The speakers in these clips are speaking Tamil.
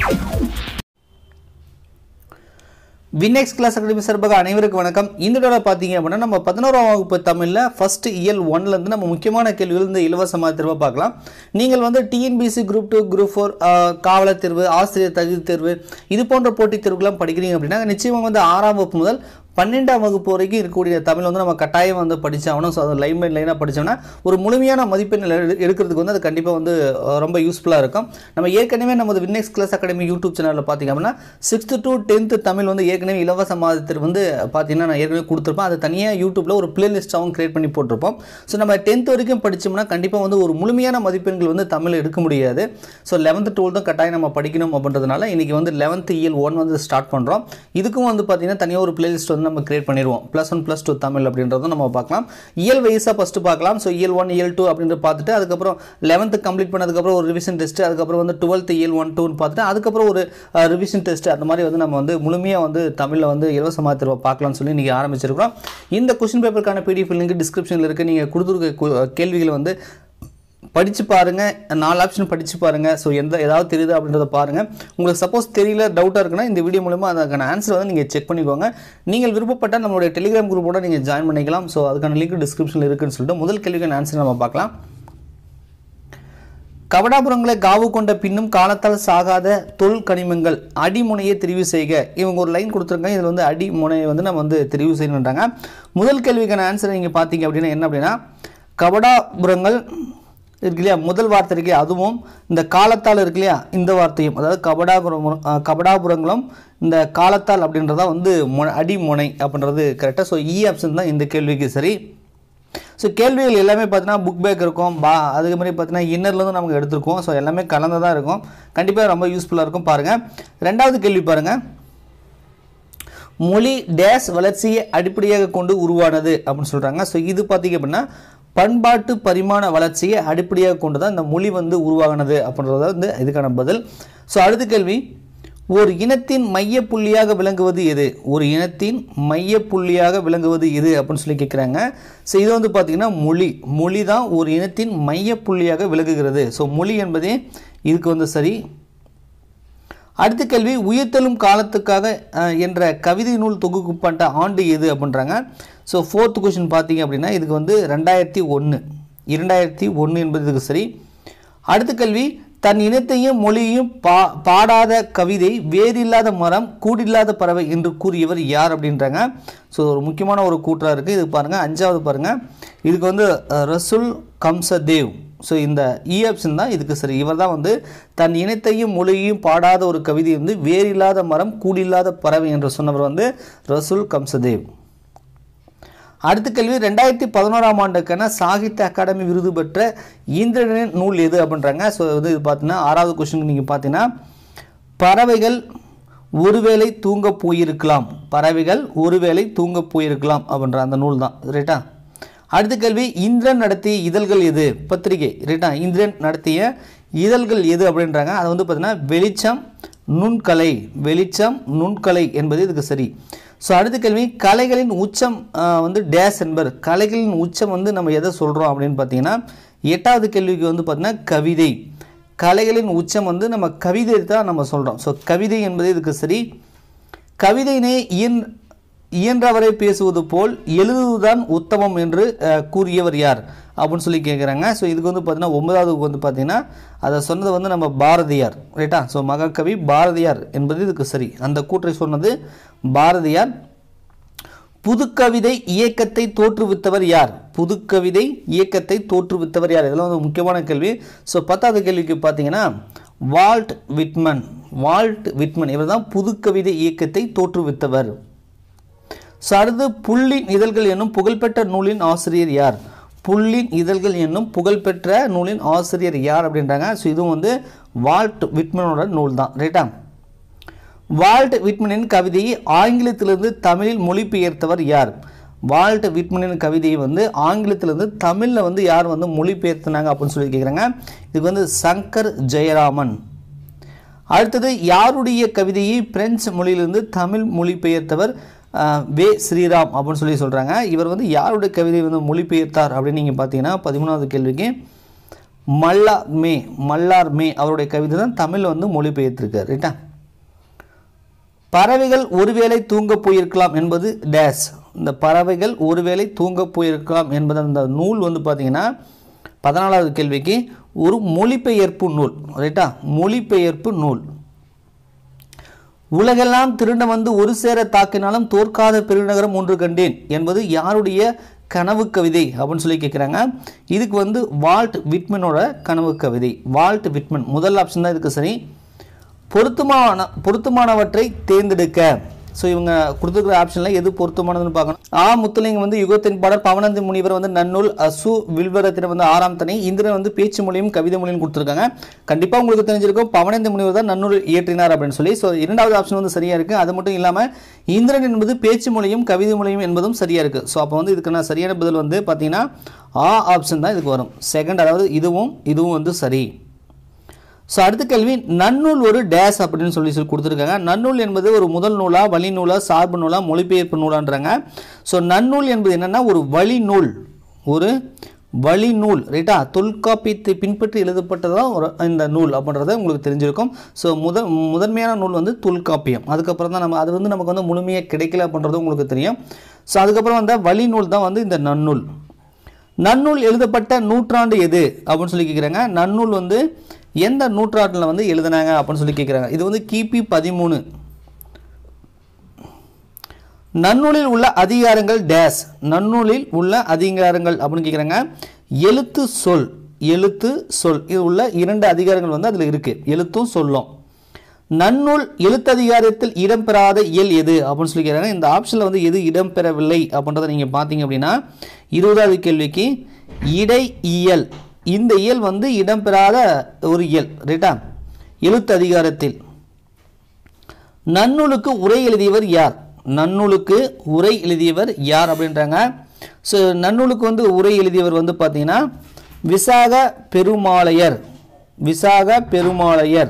வினெக்ஸ் கிளாஸ் அகாடமி சார்பாக அனைவருக்கும் வணக்கம் இந்த தடவை பார்த்தீங்க அப்படின்னா நம்ம பதினோராம் வகுப்பு தமிழில் ஃபர்ஸ்ட் இயல் ஒன்லேருந்து நம்ம முக்கியமான கேள்விகள் இந்த இலவசமாக திரும்ப பார்க்கலாம் நீங்கள் வந்து TNPSC group two group four காவலர் தேர்வு ஆசிரியர் தகுதி தேர்வு இது போன்ற போட்டித் தேர்வுகள்லாம் படிக்கிறீங்க அப்படின்னா நிச்சயமாக வந்து ஆறாம் வகுப்பு முதல் பன்னெண்டாம் வகுப்பு வரைக்கும் இருக்கக்கூடிய தமிழ் வந்து நம்ம கட்டாயம் வந்து படிச்சாகணும் ஸோ அது லைன் பை லைனாக படித்தோம்னா ஒரு முழுமையான மதிப்பெண் எடு- எடுக்கிறதுக்கு வந்து அது கண்டிப்பாக வந்து அஹ், ரொம்ப யூஸ்ஃபுல்லாக இருக்கும் நம்ம ஏற்கனவே நமது வின்னெக்ஸ் கிளாஸ் அகாடமி யூடியூப் சேனலில் பார்த்தீங்க அப்படின்னா சிக்ஸ்த்து டு டென்த்து தமிழ் வந்து ஏற்கனவே இலவச மாதத்தில் வந்து பார்த்தீங்கன்னா நான் ஏற்கனவே கொடுத்துருப்பேன் அது தனியாக யூடியூப்பில் ஒரு பிளேலிஸ்ட்டாகவும் கிரியேட் பண்ணி போட்டிருப்போம் ஸோ நம்ம டென்த் வரைக்கும் படித்தோம்னா கண்டிப்பாக வந்து ஒரு முழுமையான மதிப்பெண்கள் வந்து தமிழ் எடுக்க முடியாது ஸோ லெவன்த்து டுவெல்த்தும் கட்டாயம் நம்ம படிக்கணும் அப்படின்றதுனால இன்றைக்கி வந்து லெவன்த்து இயல் ஒன் வந்து ஸ்டார்ட் பண்ணுறோம் இதுக்கும் வந்து பார்த்தீங்கன்னா தனியாக ஒரு பிளேலிஸ்ட் வந்து நம்ம கிரியேட் பண்ணிடுவோம் plus one plus two Tamil அப்படின்றதும் நம்ம பார்க்கலாம் இயல் வைஸாக ஃபஸ்ட்டு பார்க்கலாம் ஸோ இயல் ஒன் இயல் டூ அப்படின்ட்டு பார்த்துட்டு அதுக்கப்புறம் லெவன்த்து கம்ப்ளீட் பண்ணதுக்கப்புறம் ஒரு ரிவிஷன் டெஸ்ட் அதுக்கப்புறம் வந்து டுவெல்த்து இயல் ஒன் டூன்னு பார்த்துட்டு அதுக்கப்புறம் ஒரு ரிவிஷன் டெஸ்ட் அந்த மாதிரி வந்து நம்ம வந்து முழுமையாக வந்து தமிழில் வந்து இலவசமாக திரும்ப பார்க்கலாம்னு சொல்லி இன்றைக்கி ஆரம்பிச்சிருக்கிறோம் இந்த கொஷின் பேப்பருக்கான பிடிஎஃப் லிங்க் டிஸ்கிரிப்ஷனில் இருக்குது நீங்கள் கொடுத்துருக்க கு- கேள்விகளை வந்து படித்து பாருங்கள் நாலு ஆப்ஷன் படித்து பாருங்கள் ஸோ எந்த ஏதாவது தெரியுது அப்படின்றத பாருங்கள் உங்களுக்கு சப்போஸ் தெரியல டவுட்டாக இருக்குன்னா இந்த வீடியோ மூலமாக அதுக்கான ஆன்சர் வந்து நீங்கள் செக் பண்ணிக்கோங்க நீங்கள் விருப்பப்பட்டால் நம்மளுடைய டெலிகிராம் குரூப்போட நீங்கள் ஜாயின் பண்ணிக்கலாம் ஸோ அதுக்கான லிங்க் டிஸ்கிரிப்ஷனில் இருக்குன்னு சொல்லிட்டு முதல் கேள்விக்கான ஆன்சர் நம்ம பார்க்கலாம் கவடாபுரங்களை காவு கொண்ட பின்னும் காலத்தால் சாகாத தொல் கனிமங்கள் அடிமுனையை தெரிவு செய்க இவங்க ஒரு லைன் கொடுத்துருக்காங்க இதில் வந்து அடிமுனையை வந்து நம்ம வந்து தெரிவு செய்யணுன்றாங்க முதல் கேள்விக்கான ஆன்சர் நீங்கள் பார்த்தீங்க அப்படின்னா என்ன அப்படின்னா கவடாபுரங்கள் இருக்கு இல்லையா முதல் வார்த்தை இருக்கு அதுவும் இந்த காலத்தால் இருக்கு இல்லையா இந்த வார்த்தையும் அதாவது கபடாபுரம் அஹ், கபடாபுரங்களும் இந்த காலத்தால் அப்படின்றதா வந்து மு- அடிமுனை அப்படின்றது கரெக்டாக ஸோ இ ஆப்ஷன் தான் இந்த கேள்விக்கு சரி ஸோ கேள்விகள் எல்லாமே பார்த்தீங்கன்னா புக் பேக் இருக்கும் பா அதுக்கு மாதிரி பார்த்தீங்கன்னா இன்னர்லேருந்து நமக்கு எடுத்திருக்கோம் ஸோ எல்லாமே கலந்ததாக இருக்கும் கண்டிப்பாக ரொம்ப யூஸ்ஃபுல்லாக இருக்கும் பாருங்கள் ரெண்டாவது கேள்வி பாருங்கள் மொழி டேஸ் வளர்ச்சியை அடிப்படையாக கொண்டு உருவானது அப்படின்னு சொல்கிறாங்க ஸோ இது பார்த்தீங்க அப்படின்னா பண்பாட்டு பரிமாண வளர்ச்சியை அடிப்படையாக கொண்டு தான் இந்த மொழி வந்து உருவாகினது அப்படின்றது வந்து இதுக்கான பதில் ஸோ அடுத்த கேள்வி ஒரு இனத்தின் மைய புள்ளியாக விளங்குவது எது ஒரு இனத்தின் மைய புள்ளியாக விளங்குவது எது அப்படின்னு சொல்லி கேட்குறாங்க ஸோ இது வந்து பார்த்திங்கன்னா மொழி மொழி தான் ஒரு இனத்தின் மைய புள்ளியாக விளங்குகிறது ஸோ மொழி என்பதே இதுக்கு வந்து சரி அடுத்த கேள்வி உயிர்த்தெழும் காலத்துக்காக அஹ், என்ற கவிதை நூல் தொகுக்கப்பட்ட ஆண்டு எது அப்படின்றாங்க ஸோ ஃபோர்த் கொஷின் பார்த்தீங்க அப்படின்னா இதுக்கு வந்து ரெண்டாயிரத்தி ஒன்று இரண்டாயிரத்தி ஒன்று என்பது இதுக்கு சரி அடுத்த கேள்வி தன் இனத்தையும் மொழியையும் பா பாடாத கவிதை வேறில்லாத மரம் கூடில்லாத பறவை என்று கூறியவர் யார் அப்படின்றாங்க ஸோ ஒரு முக்கியமான ஒரு கூற்றாக இருக்குது இது பாருங்கள் அஞ்சாவது பாருங்கள் இதுக்கு வந்து அஹ், ரசுல் கம்சதேவ் ஸோ இந்த இ ஆப்ஷன் தான் இதுக்கு சரி இவர் தான் வந்து தன் இனத்தையும் மொழியையும் பாடாத ஒரு கவிதை வந்து வேறில்லாத மரம் கூடில்லாத பறவை என்று சொன்னவர் வந்து ரசூல் கம்சதேவ் அடுத்த கேள்வி ரெண்டாயிரத்தி பதினோராம் ஆண்டுக்கான சாகித்ய அகாடமி விருது பெற்ற இந்திரனின் நூல் எது அப்படின்றாங்க ஸோ வந்து இது பார்த்தீங்கன்னா ஆறாவது கொஸ்டின் நீங்கள் பார்த்தீங்கன்னா பறவைகள் ஒருவேளை தூங்க போயிருக்கலாம் பறவைகள் ஒருவேளை தூங்க போயிருக்கலாம் அப்படின்ற அந்த நூல் தான் ரைட்டா அடுத்த கேள்வி இந்திரன் நடத்திய இதழ்கள் எது பத்திரிகை ரைட்டா இந்திரன் நடத்திய இதழ்கள் எது அப்படின்றாங்க அது வந்து பார்த்தீங்கன்னா வெளிச்சம் நுண்கலை வெளிச்சம் நுண்கலை என்பது இதுக்கு சரி ஸோ அடுத்த கேள்வி கலைகளின் உச்சம் ஆஹ், வந்து டேஸ் என்பர் கலைகளின் உச்சம் வந்து நம்ம எதை சொல்கிறோம் அப்படின்னு பார்த்தீங்கன்னா எட்டாவது கேள்விக்கு வந்து பார்த்தீங்கன்னா கவிதை கலைகளின் உச்சம் வந்து நம்ம கவிதை தான் நம்ம சொல்கிறோம் ஸோ கவிதை என்பது இதுக்கு சரி கவிதையினை இயன் இயன்றவரை பேசுவது போல் எழுதுவதுதான் உத்தமம் என்று அஹ், கூறியவர் யார் அப்படின்னு சொல்லி கேட்குறாங்க ஸோ இதுக்கு வந்து பார்த்தீங்கன்னா ஒன்பதாவதுக்கு வந்து பார்த்தீங்கன்னா அதை சொன்னது வந்து நம்ம பாரதியார் ரைட்டா ஸோ மகாகவி பாரதியார் என்பது இதுக்கு சரி அந்த கூற்றை சொன்னது பாரதியார் புதுக்கவிதை இயக்கத்தை தோற்றுவித்தவர் யார் புதுக்கவிதை இயக்கத்தை தோற்றுவித்தவர் யார் இதெல்லாம் வந்து முக்கியமான கேள்வி ஸோ பத்தாவது கேள்விக்கு பார்த்தீங்கன்னா வால்ட் விட்மன் வால்ட் விட்மன் இவர் தான் புதுக்கவிதை இயக்கத்தை தோற்றுவித்தவர் ஸோ அடுத்து புள்ளின் இதழ்கள் என்னும் புகழ்பெற்ற நூலின் ஆசிரியர் யார் புள்ளின் இதழ்கள் என்னும் புகழ்பெற்ற நூலின் ஆசிரியர் யார் அப்படின்றாங்க ஸோ இதுவும் வந்து வால்ட் விட்மனோட நூல் தான் ரைட்டா வால்ட் விட்மனின் கவிதையை ஆங்கிலத்திலிருந்து தமிழில் மொழிபெயர்த்தவர் யார் வால்ட் விட்மனின் கவிதையை வந்து ஆங்கிலத்திலிருந்து தமிழில் வந்து யார் வந்து மொழிபெயர்த்தினாங்க அப்படின்னு சொல்லி கேட்குறாங்க இதுக்கு வந்து சங்கர் ஜெயராமன் அடுத்தது யாருடைய கவிதையை பிரெஞ்சு மொழியிலிருந்து தமிழ் மொழிபெயர்த்தவர் அஹ், வே ஸ்ரீராம் அப்படின்னு சொல்லி சொல்கிறாங்க இவர் வந்து யாருடைய கவிதை வந்து மொழிபெயர்த்தார் அப்படின்னு நீங்கள் பார்த்தீங்கன்னா பதிமூணாவது கேள்விக்கு மல்லார் மே மல்லார் மே அவருடைய கவிதை தான் தமிழ் வந்து மொழிபெயர்த்திருக்கார் ரைட்டா பறவைகள் ஒருவேளை தூங்க போயிருக்கலாம் என்பது டேஸ் இந்த பறவைகள் ஒருவேளை தூங்க போயிருக்கலாம் என்பது அந்த நூல் வந்து பார்த்தீங்கன்னா பதினாலாவது கேள்விக்கு ஒரு மொழிபெயர்ப்பு நூல் ரைட்டா மொழிபெயர்ப்பு நூல் உலகெல்லாம் திருட வந்து ஒரு சேர தாக்கினாலும் தோற்காத பெருநகரம் ஒன்று கண்டேன் என்பது யாருடைய கனவு கவிதை அப்படின்னு சொல்லி கேட்குறாங்க இதுக்கு வந்து வால்ட் விட்மனோட கனவு கவிதை வால்ட் விட்மன் முதல் ஆப்ஷன் தான் இதுக்கு சரி பொருத்தமான பொருத்தமானவற்றை தேர்ந்தெடுக்க ஸோ இவங்க கொடுத்துருக்கிற ஆப்ஷனில் எது பொருத்தமானதுன்னு பார்க்கணும் ஆ முத்துலிங்கம் வந்து யுகத்தின் பாடல் பவனந்தி முனிவர் வந்து நன்னூல் அசு வில்வரத்தினர் வந்து ஆறாம் தனி இந்திரன் வந்து பேச்சு மொழியும் கவிதை மொழியும் கொடுத்துருக்காங்க கண்டிப்பாக உங்களுக்கு தெரிஞ்சிருக்கும் பவனந்தி முனிவர் தான் நன்னூல் இயற்றினார் அப்படின்னு சொல்லி ஸோ இரண்டாவது ஆப்ஷன் வந்து சரியாக இருக்குது அது மட்டும் இல்லாமல் இந்திரன் என்பது பேச்சு மொழியும் கவிதை மொழியும் என்பதும் சரியாக இருக்குது ஸோ அப்போ வந்து இதுக்கான சரியான பதில் வந்து பார்த்தீங்கன்னா ஆ ஆப்ஷன் தான் இதுக்கு வரும் செகண்ட் அதாவது இதுவும் இதுவும் வந்து சரி ஸோ அடுத்த கேள்வி நன்னூல் ஒரு டேஸ் அப்படின்னு சொல்லி சொல்லி கொடுத்துருக்காங்க நன்னூல் என்பது ஒரு முதல் நூலா வழி நூலா சார்பு நூலா மொழிபெயர்ப்பு நூலான்றாங்க ஸோ நன்னூல் என்பது என்னென்னா ஒரு வழி நூல் ஒரு வழி நூல் ரைட்டா தொல்காப்பியத்தை பின்பற்றி எழுதப்பட்டதான் ஒரு இந்த நூல் அப்படின்றத உங்களுக்கு தெரிஞ்சிருக்கும் ஸோ முத முதன்மையான நூல் வந்து தொல்காப்பியம் அதுக்கப்புறம் தான் நம்ம அது வந்து நமக்கு வந்து முழுமையாக கிடைக்கல அப்படின்றது உங்களுக்கு தெரியும் ஸோ அதுக்கப்புறம் வந்த வழி நூல் தான் வந்து இந்த நன்னூல் நன்னூல் எழுதப்பட்ட நூற்றாண்டு எது அப்படின்னு சொல்லி கேட்குறாங்க நன்னூல் வந்து எந்த நூற்றாண்டில் வந்து எழுதினாங்க அப்படின்னு சொல்லி கேட்குறாங்க இது வந்து கிபி பதிமூணு நன்னூலில் உள்ள அதிகாரங்கள் டேஸ் நன்னூலில் உள்ள அதிகாரங்கள் அப்படின்னு கேட்குறாங்க எழுத்து சொல் எழுத்து சொல் இது உள்ள இரண்டு அதிகாரங்கள் வந்து அதில் இருக்குது எழுத்தும் சொல்லும் நன்னூல் எழுத்ததிகாரத்தில் இடம்பெறாத இயல் எது அப்படின்னு சொல்லி கேட்குறாங்க இந்த ஆப்ஷனில் வந்து எது இடம்பெறவில்லை அப்படின்றத நீங்கள் பார்த்தீங்க அப்படின்னா இருபதாவது கேள்விக்கு இடை இயல் இந்த இயல் வந்து இடம்பெறாத ஒரு இயல் ரைட்டா எழுத்து அதிகாரத்தில் நன்னூலுக்கு உரை எழுதியவர் யார் நன்னூலுக்கு உரை எழுதியவர் யார் அப்படின்றாங்க ஸோ நன்னூலுக்கு வந்து உரை எழுதியவர் வந்து பார்த்தீங்கன்னா விசாக பெருமாளையர் விசாக பெருமாளையர்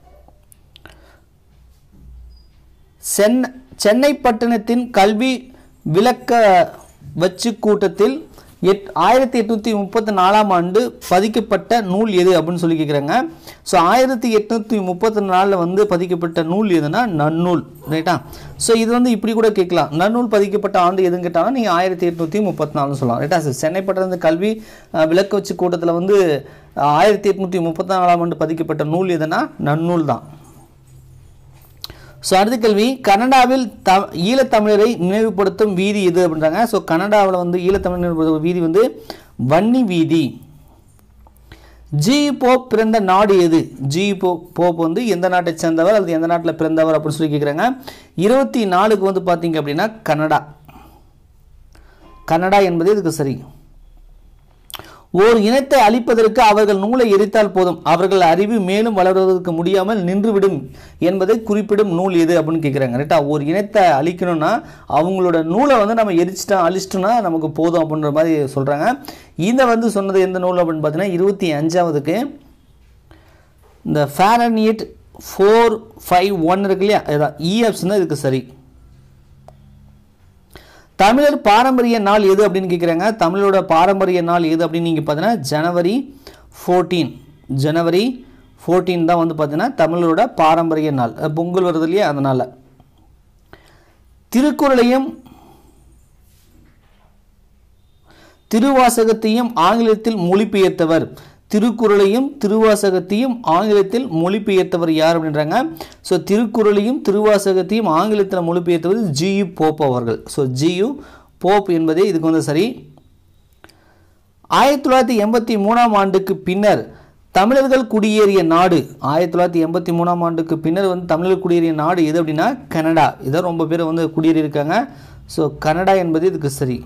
சென் சென்னை பட்டணத்தின் கல்வி விளக்க வச்சு கூட்டத்தில் எட் ஆயிரத்தி எட்நூற்றி முப்பத்தி நாலாம் ஆண்டு பதிக்கப்பட்ட நூல் எது அப்படின்னு சொல்லி கேட்குறாங்க ஸோ ஆயிரத்தி எட்நூற்றி முப்பத்தி நாலில் வந்து பதிக்கப்பட்ட நூல் எதுனா நன்னூல் ரைட்டா ஸோ இது வந்து இப்படி கூட கேட்கலாம் நன்னூல் பதிக்கப்பட்ட ஆண்டு எதுன்னு கேட்டாலும் நீங்கள் ஆயிரத்தி எட்நூற்றி முப்பத்தி நாலுன்னு சொல்லலாம் ரைட்டா சார் சென்னை பட்டணத்து கல்வி அஹ், விளக்க வச்சு கூட்டத்தில் வந்து ஆயிரத்தி எட்நூற்றி முப்பத்தி நாலாம் ஆண்டு பதிக்கப்பட்ட நூல் எதுனா நன்னூல் தான் ஸோ அடுத்த கேள்வி கனடாவில் த ஈழத்தமிழரை நினைவுபடுத்தும் வீதி எது அப்படின்றாங்க ஸோ கனடாவில் வந்து ஈழத்தமிழர் நினைவுபடுத்தும் வீதி வந்து வன்னி வீதி ஜி போப் பிறந்த நாடு எது ஜி போ போப் வந்து எந்த நாட்டை சேர்ந்தவர் அல்லது எந்த நாட்டில் பிறந்தவர் அப்படின்னு சொல்லி கேட்குறாங்க இருபத்தி நாலுக்கு வந்து பார்த்தீங்க அப்படின்னா கனடா கனடா என்பது இதுக்கு சரி ஓர் இனத்தை அழிப்பதற்கு அவர்கள் நூலை எரித்தால் போதும் அவர்கள் அறிவு மேலும் வளர்வதற்கு முடியாமல் நின்றுவிடும் என்பதை குறிப்பிடும் நூல் எது அப்படின்னு கேட்குறாங்க ரைட்டா ஒரு இனத்தை அழிக்கணும்னா அவங்களோட நூலை வந்து நம்ம எரிச்சிட்டோம் அழிச்சிட்டோம்னா நமக்கு போதும் அப்படின்ற மாதிரி சொல்கிறாங்க இதை வந்து சொன்னது எந்த நூல் அப்படின்னு பார்த்தீங்கன்னா இருபத்தி அஞ்சாவதுக்கு இந்த ஃபேரனியட் ஃபோர் ஃபைவ் ஒன் இருக்கு இல்லையா இதுதான் இ ஆப்ஷன் தான் இதுக்கு சரி தமிழர் பாரம்பரிய நாள் எது அப்படின்னு கேட்குறாங்க தமிழோட பாரம்பரிய நாள் எது அப்படின்னு நீங்கள் பார்த்தீங்கன்னா ஜனவரி ஃபோர்டீன் ஜனவரி ஃபோர்டீன் தான் வந்து பார்த்தீங்கன்னா தமிழரோட பாரம்பரிய நாள் அஹ் பொங்கல் வருது இல்லையா அதனால் திருக்குறளையும் திருவாசகத்தையும் ஆங்கிலத்தில் மொழிபெயர்த்தவர் திருக்குறளையும் திருவாசகத்தையும் ஆங்கிலத்தில் மொழிபெயர்த்தவர் யார் அப்படின்றாங்க ஸோ திருக்குறளையும் திருவாசகத்தையும் ஆங்கிலத்தில் மொழிபெயர்த்தவர் ஜியு போப் அவர்கள் ஸோ ஜியு போப் என்பதே இதுக்கு வந்து சரி ஆயிரத்தி தொள்ளாயிரத்தி எண்பத்தி மூணாம் ஆண்டுக்கு பின்னர் தமிழர்கள் குடியேறிய நாடு ஆயிரத்தி தொள்ளாயிரத்தி எண்பத்தி மூணாம் ஆண்டுக்கு பின்னர் வந்து தமிழர்கள் குடியேறிய நாடு எது அப்படின்னா கனடா இதான் ரொம்ப பேர் வந்து குடியேறி இருக்காங்க ஸோ கனடா என்பது இதுக்கு சரி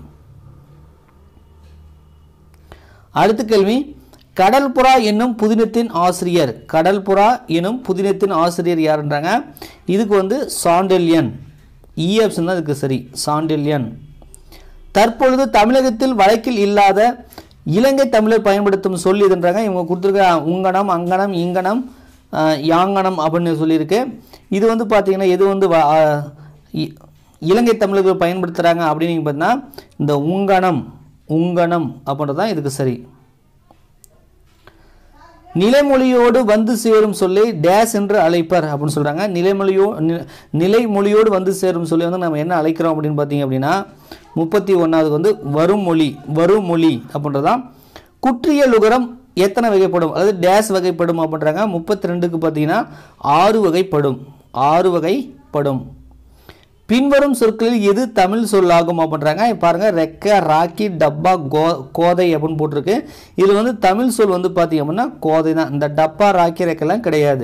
அடுத்த கேள்வி கடல்புறா என்னும் புதினத்தின் ஆசிரியர் கடல்புறா எனும் புதினத்தின் ஆசிரியர் யாருன்றாங்க இதுக்கு வந்து சாண்டல்யன் இ ஆப்ஷன் தான் இதுக்கு சரி சாண்டல்யன் தற்பொழுது தமிழகத்தில் வழக்கில் இல்லாத இலங்கை தமிழர் பயன்படுத்தும் சொல் இதுன்றாங்க இவங்க கொடுத்துருக்க உங்கனம் அங்கனம் இங்கனம் அஹ், யாங்கனம் அப்படின்னு சொல்லியிருக்கு இது வந்து பார்த்தீங்கன்னா எது வந்து வ- அஹ், இ- இலங்கை தமிழர்கள் பயன்படுத்துகிறாங்க அப்படின்னு நீங்கள் பார்த்தீங்கன்னா இந்த உங்கனம் உங்கனம் அப்படின்றது தான் இதுக்கு சரி நிலைமொழியோடு வந்து சேரும் சொல்லை டேஸ் என்று அழைப்பர் அப்படின்னு சொல்கிறாங்க நிலைமொழியோ நி- நிலைமொழியோடு வந்து சேரும் சொல்லி வந்து நம்ம என்ன அழைக்கிறோம் அப்படின்னு பார்த்தீங்க அப்படின்னா முப்பத்தி ஒன்றாவது வந்து வருமொழி வருமொழி அப்படின்றதான் குற்றியலுகரம் எத்தனை வகைப்படும் அதாவது டேஸ் வகைப்படும் அப்படின்றாங்க முப்பத்தி ரெண்டுக்கு பார்த்தீங்கன்னா ஆறு வகைப்படும் ஆறு வகைப்படும் பின்வரும் சொற்களில் எது தமிழ் சொல்லாகும் அப்படின்றாங்க பாருங்க ரெக்க ராக்கி டப்பா கோ கோதை அப்படின்னு போட்டிருக்கு இதில் வந்து தமிழ் சொல் வந்து பார்த்தீங்க அப்படின்னா கோதை தான் இந்த டப்பா ராக்கி ரெக்கெல்லாம் கிடையாது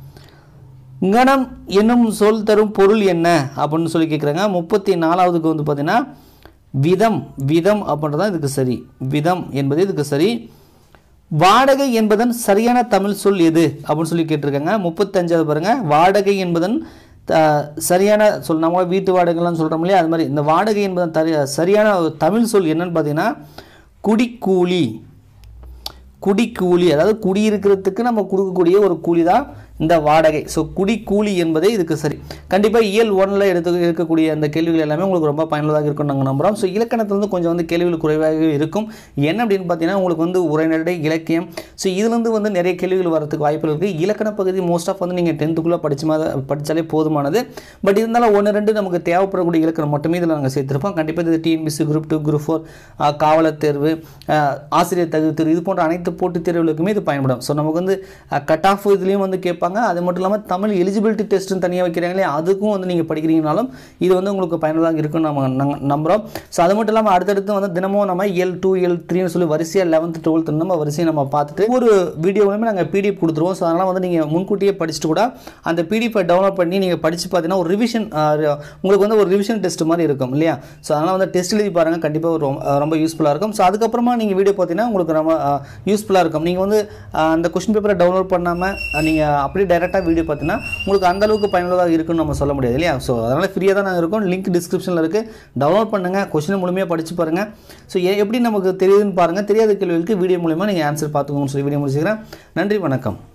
கணம் என்னும் சொல் தரும் பொருள் என்ன அப்படின்னு சொல்லி கேட்குறாங்க முப்பத்தி நாலாவதுக்கு வந்து பார்த்தீங்கன்னா விதம் விதம் அப்படின்றது தான் இதுக்கு சரி விதம் என்பது இதுக்கு சரி வாடகை என்பதன் சரியான தமிழ் சொல் எது அப்படின்னு சொல்லி கேட்டிருக்காங்க முப்பத்தஞ்சாவது பாருங்க வாடகை என்பதன் த- சரியான சொல் நம்ம வீட்டு வாடகைலாம் சொல்கிறோம் இல்லையா அது மாதிரி இந்த வாடகை என்பதன் தரி சரியான தமிழ் சொல் என்னன்னு பார்த்தீங்கன்னா குடிக்கூலி குடிக்கூலி அதாவது குடியிருக்கிறதுக்கு நம்ம கொடுக்கக்கூடிய ஒரு கூலி தான் இந்த வாடகை ஸோ குடிக்கூலி என்பதே இதுக்கு சரி கண்டிப்பாக இயல் ஒன்றில் எடுத்து இருக்கக்கூடிய அந்த கேள்விகள் எல்லாமே உங்களுக்கு ரொம்ப பயனுள்ளதாக இருக்கும்னு நாங்கள் நம்புகிறோம் ஸோ இலக்கணத்தில் வந்து கொஞ்சம் வந்து கேள்விகள் குறைவாக இருக்கும் என்ன அப்படின்னு பார்த்தீங்கன்னா உங்களுக்கு வந்து உரைநடை இலக்கியம் ஸோ இதுலேருந்து வந்து நிறைய கேள்விகள் வரதுக்கு வாய்ப்புகள் இருக்குது இலக்கண பகுதி மோஸ்ட் ஆஃப் வந்து நீங்கள் டென்த்துக்குள்ளே படிச்சு படித்தாலே போதுமானது பட் இருந்தாலும் ஒன்று ரெண்டு நமக்கு தேவைப்படக்கூடிய இலக்கணம் மட்டுமே இதில் நாங்கள் சேர்த்துருப்போம் கண்டிப்பாக இது TNPSC group two group four காவலர் தேர்வு அஹ், ஆசிரியர் தகுதி தேர்வு இது போன்ற அனைத்து போட்டித் தேர்வுகளுக்குமே இது பயன்படும் ஸோ நமக்கு வந்து கட் ஆஃப் இதுலேயும் வந்து கேட்பாங்க அது மட்டும் இல்லாமல் தமிழ் எலிஜிபிலிட்டி டெஸ்ட்னு தனியாக வைக்கிறாங்களே அதுக்கும் வந்து நீங்கள் படிக்கிறீங்கனாலும் இது வந்து உங்களுக்கு பயனுள்ளதாக இருக்குன்னு நம்ம நாங்கள் நம்புகிறோம் ஸோ அது மட்டும் இல்லாமல் அடுத்தடுத்து வந்து தினமும் நம்ம எல் டூ எல் த்ரீன்னு சொல்லி வரிசையாக லெவன்த் டுவெல்த் நம்ம வரிசையை நம்ம பார்த்துட்டு ஒரு வீடியோவுமே நாங்கள் பிடிஎஃப் கொடுத்துருவோம் ஸோ அதனால் வந்து நீங்கள் முன்கூட்டியே படிச்சுட்டு கூட அந்த பிடிஎஃபை டவுன்லோட் பண்ணி நீங்கள் படித்து பார்த்தீங்கன்னா ஒரு ரிவிஷன் உங்களுக்கு வந்து ஒரு ரிவிஷன் டெஸ்ட் மாதிரி இருக்கும் இல்லையா ஸோ அதனால் வந்து டெஸ்ட் எழுதி பாருங்கள் கண்டிப்பாக ரொம்ப அஹ் ரொம்ப யூஸ்ஃபுல்லாக இருக்கும் ஸோ அதுக்கப்புறமா நீங்கள் வீடியோ பார்த்தீங்கன்னா உங்களுக்கு ரொம்ப யூஸ்ஃபுல்லாக இருக்கும் நீங்கள் வந்து அஹ், அந்த கொஸ்டின் பேப்பரை டவுன்லோட் பண்ணாமல் நீங்கள் அப்படியே டைரெக்டாக வீடியோ பார்த்தீங்கன்னா உங்களுக்கு அந்த அளவுக்கு பயனுள்ளதாக இருக்குன்னு நம்ம சொல்ல முடியாது இல்லையா ஸோ அதனால் ஃப்ரீயாக தான் நாங்கள் இருக்கோம் லிங்க் டிஸ்கிரிப்ஷனில் இருக்குது டவுன்லோட் பண்ணுங்கள் கொஸ்டின் முழுமையாக படித்து பாருங்கள் ஸோ எப்படி நமக்கு தெரியுதுன்னு பாருங்கள் தெரியாத கேள்விகளுக்கு வீடியோ மூலிமா நீங்கள் ஆன்சர் பார்த்துக்கோங்கன்னு சொல்லி வீடியோ முடிச்சுக்கிறேன் நன்றி வணக்கம்